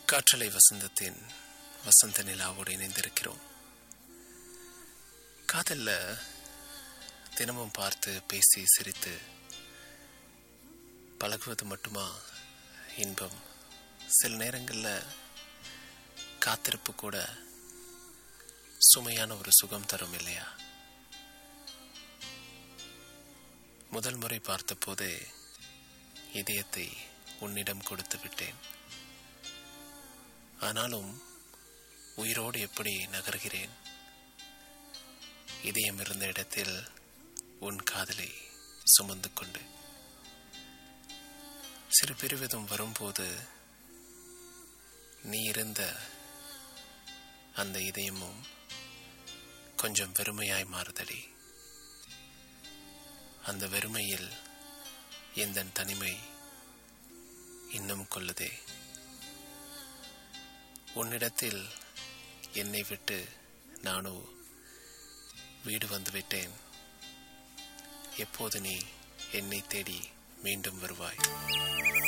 காற்றலை வசந்தத்தின் வசந்த நிலாவோடு இணைந்திருக்கிறோம் காதல்ல தினமும் பார்த்து பேசி சிரித்து பழகுவது மட்டுமா இன்பம் சில நேரங்களில் காத்திருப்பு கூட சுமையான ஒரு சுகம் தரும் இல்லையா முதல் முறை பார்த்தபோதே இதயத்தை உன்னிடம் கொடுத்து விட்டேன் ஆனாலும் உயிரோடு எப்படி நகர்கிறேன் இதயம் இருந்த இடத்தில் உன் காதலை சுமந்து கொண்டு சிறு பெருவிதம் வரும்போது நீ இருந்த அந்த இதயமும் கொஞ்சம் வெறுமையாய் மாறுதடி அந்த வெறுமையில் எந்த தனிமை இன்னும் கொள்ளுதே உன்னிடத்தில் என்னை விட்டு நானும் வீடு வந்து விட்டேன் எப்போது நீ என்னை தேடி மீண்டும் வருவாய்